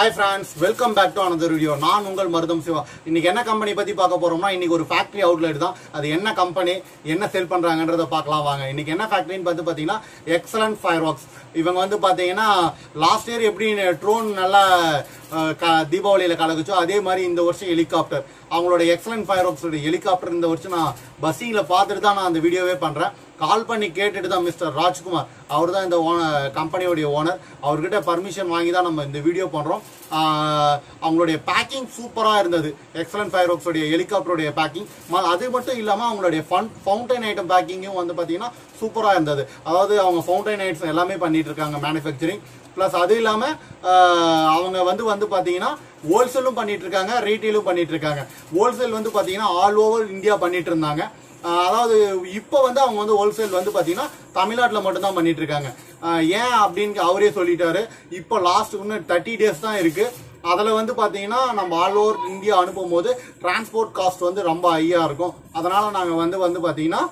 hi friends welcome back to another video நான் உங்கள் மருதம் சிவா இன்னைக்கு என்ன கம்பெனி பத்தி பார்க்க போறோம்னா இன்னைக்கு ஒரு ஃபேக்டரி அவுட்லெட் தான் அது என்ன கம்பெனி என்ன செல் பண்றாங்கன்றத பார்க்கலாம் வாங்க இன்னைக்கு என்ன ஃபேக்டரின்னு பார்த்து பார்த்தீங்கன்னா எக்ஸலன்ட் ஃபயர் ஒர்க்ஸ் இவங்க வந்து பார்த்தீங்கன்னா லாஸ்ட் இயர் எப்படி ட்ரோன் நல்லா அஹ், க- தீபாவளியில கலக்குச்சோ அதே மாதிரி இந்த வருஷம் ஹெலிகாப்டர் அவங்களோட எக்ஸலன்ட் ஃபயர் ஒர்க்ஸோட ஹெலிகாப்டர் இந்த வருஷம் நான் பஸ்ஸிங்ல பார்த்துட்டு தான் நான் அந்த வீடியோவே பண்றேன் கால் பண்ணி கேட்டுட்டு தான் மிஸ்டர் ராஜ்குமார் அவர் தான் இந்த ஓனர் கம்பெனியோடைய ஓனர் அவர்கிட்ட பர்மிஷன் வாங்கி தான் நம்ம இந்த வீடியோ பண்றோம் ஆஹ் அவங்களுடைய பேக்கிங் சூப்பரா இருந்தது எக்ஸலன்ட் ஃபயர் ஒர்க்ஸோடைய ஹெலிகாப்டருடைய பேக்கிங் அது மட்டும் இல்லாம அவங்களுடைய ஃபன் ஃபவுண்டைன் ஐட்டம் பேக்கிங்கும் வந்து பாத்தீங்கன்னா சூப்பரா இருந்தது அதாவது அவங்க ஃபவுண்டைன் ஐட்ஸ் எல்லாமே பண்ணிட்டு இருக்காங்க மேனுஃபேக்சரிங் ப்ளஸ் அது இல்லாம ஆஹ் அவங்க வந்து வந்து பாத்தீங்கன்னா ஹோல்சேலும் பண்ணிட்டு இருக்காங்க ரீட்டெயிலும் பண்ணிட்டு இருக்காங்க ஹோல்சேல் வந்து பாத்தீங்கன்னா ஆல் ஓவர் இந்தியா பண்ணிட்டு இருந்தாங்க ஆஹ் அதாவது இப்போ வந்து அவங்க வந்து ஹோல்சேல் வந்து பாத்தீங்கன்னா தமிழ்நாட்டில் மட்டும்தான் பண்ணிட்டு இருக்காங்க ஆஹ் ஏன் அப்படின்னு அவரே சொல்லிட்டாரு இப்போ லாஸ்ட் இன்னும் தேர்ட்டி டேஸ் தான் இருக்கு அதில் வந்து பார்த்தீங்கன்னா நம்ம ஆல் ஓவர் இந்தியா அனுப்பும் போது டிரான்ஸ்போர்ட் காஸ்ட் வந்து ரொம்ப ஹையாக இருக்கும் அதனால நாங்கள் வந்து வந்து பார்த்தீங்கன்னா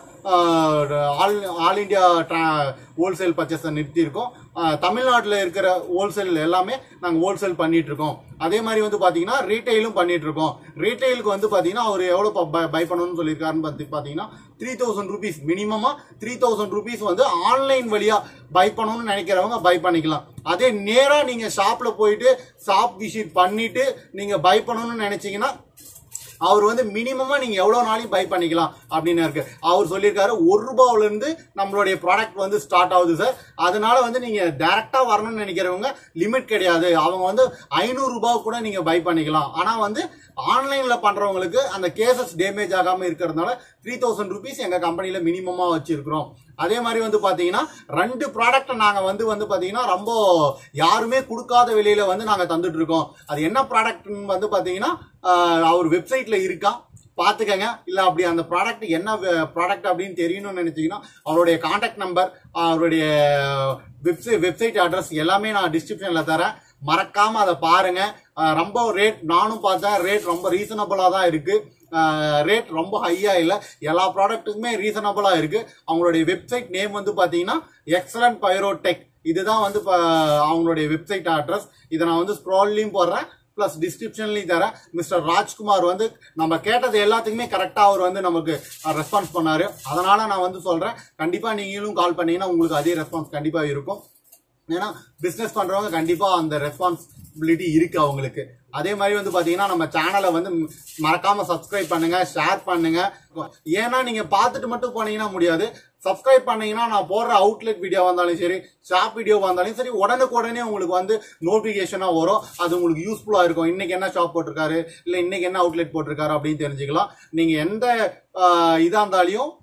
ஆல் ஆல் இந்தியா ஹோல்சேல் பர்ச்சேஸை நிறுத்தியிருக்கோம் தமிழ்நாட்டில் இருக்கிற ஹோல்சேல் எல்லாமே நாங்கள் ஹோல்சேல் பண்ணிட்டு இருக்கோம் அதே மாதிரி வந்து பார்த்தீங்கன்னா ரீட்டைலும் பண்ணிட்டு இருக்கோம் ரீட்டைலுக்கு வந்து பார்த்தீங்கன்னா அவர் எவ்வளோ பை பண்ணணும்னு சொல்லியிருக்காருன்னு பார்த்து பார்த்தீங்கன்னா த்ரீ தௌசண்ட் ருபீஸ் மினிமமாக த்ரீ தௌசண்ட் ருபீஸ் வந்து ஆன்லைன் வழியாக பை பண்ணணும்னு நினைக்கிறவங்க பை பண்ணிக்கலாம் அதே நேராக நீங்கள் ஷாப்பில் போயிட்டு ஷாப் விசிட் பண்ணிட்டு நீங்கள் பை பண்ணணும்னு நினைச்சீங்கன்னா அவர் வந்து மினிமமா நீங்க எவ்வளவு நாளையும் பை பண்ணிக்கலாம் அப்படின்னு இருக்கு அவர் சொல்லியிருக்காரு ஒரு ரூபாவுல இருந்து நம்மளுடைய ப்ராடக்ட் வந்து ஸ்டார்ட் ஆகுது சார் அதனால வந்து நீங்க டைரக்டா வரணும்னு நினைக்கிறவங்க லிமிட் கிடையாது அவங்க வந்து ஐநூறு ரூபாய் கூட நீங்க பை பண்ணிக்கலாம் ஆனா வந்து ஆன்லைன்ல பண்றவங்களுக்கு அந்த கேசஸ் டேமேஜ் ஆகாம இருக்கிறதுனால த்ரீ தௌசண்ட் ருபீஸ் எங்க கம்பெனில மினிமமா வச்சிருக்கிறோம் அதே மாதிரி வந்து பாத்தீங்கன்னா ரெண்டு ப்ராடக்ட் நாங்க வந்து வந்து பாத்தீங்கன்னா ரொம்ப யாருமே கொடுக்காத விலையில வந்து நாங்க தந்துட்டு இருக்கோம் அது என்ன ப்ராடக்ட்னு வந்து பாத்தீங்கன்னா ஆஹ், அவர் வெப்சைட்ல இருக்கா பாத்துக்கங்க இல்ல அப்படி அந்த ப்ராடக்ட் என்ன ப்ராடக்ட் அப்படின்னு தெரியணும்னு நினைச்சீங்கன்னா அவருடைய கான்டாக்ட் நம்பர் அவருடைய வெப்சைட் வெப்சைட் அட்ரஸ் எல்லாமே நான் டிஸ்கிரிப்ஷன்ல தரேன் மறக்காம அதை பாருங்க ஆஹ், ரொம்ப ரேட் நானும் பார்த்தேன் ரேட் ரொம்ப ரீசனபிளா தான் இருக்கு ரேட் ரொம்ப ஹையா இல்ல எல்லா ப்ராடக்ட்டுக்குமே ரீசனபிளா இருக்கு அவங்களுடைய வெப்சைட் நேம் வந்து பாத்தீங்கன்னா எக்ஸலன்ட் பைரோடெக் இதுதான் வந்து ப- அவங்களுடைய வெப்சைட் அட்ரஸ் இதை நான் வந்து ஸ்க்ரால்லையும் போடுறேன் பிளஸ் டிஸ்கிரிப்ஷன்லையும் தரேன் மிஸ்டர் ராஜ்குமார் வந்து நம்ம கேட்டது எல்லாத்துக்குமே கரெக்டா அவர் வந்து நமக்கு ரெஸ்பான்ஸ் பண்ணாரு அதனால நான் வந்து சொல்றேன் கண்டிப்பா நீங்களும் கால் பண்ணீங்கன்னா உங்களுக்கு அதே ரெஸ்பான்ஸ் கண்டிப்பா இருக்கும் ஏன்னா பிசினஸ் பண்றவங்க கண்டிப்பா அந்த ரெஸ்பான்சிபிலிட்டி இருக்கு அவங்களுக்கு அதே மாதிரி வந்து பாத்தீங்கன்னா நம்ம சேனலை வந்து ம- மறக்காம சப்ஸ்கிரைப் பண்ணுங்க ஷேர் பண்ணுங்க ஏன்னா நீங்க பார்த்துட்டு மட்டும் போனீங்கன்னா முடியாது சப்ஸ்கிரைப் பண்ணீங்கன்னா நான் போடுற அவுட்லெட் வீடியோ வந்தாலும் சரி ஷாப் வீடியோ வந்தாலும் சரி உடனுக்குடனே உங்களுக்கு வந்து நோட்டிபிகேஷனா வரும் அது உங்களுக்கு யூஸ்ஃபுல்லா இருக்கும் இன்னைக்கு என்ன ஷாப் போட்டிருக்காரு இல்ல இன்னைக்கு என்ன அவுட்லெட் போட்டிருக்காரு அப்படின்னு தெரிஞ்சுக்கலாம் நீங்க எந்த ஆஹ், இதா இருந்தாலையும்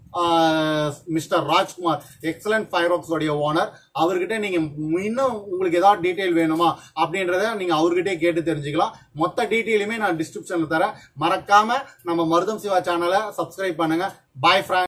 மிஸ்டர் ராஜ்குமார் எக்ஸலன்ட் ஃபயர் உடைய ஓனர் அவர்கிட்ட நீங்க இன்னும் உங்களுக்கு ஏதாவது டீட்டெயில் வேணுமா அப்படின்றத நீங்க அவர்கிட்டயே கேட்டு தெரிஞ்சுக்கலாம் மொத்த டீட்டெயிலுமே நான் டிஸ்கிரிப்ஷன்ல தரேன் மறக்காம நம்ம மருதம் சிவா சேனலை சப்ஸ்கிரைப் பண்ணுங்க பாய் ஃப்ரெண்ட்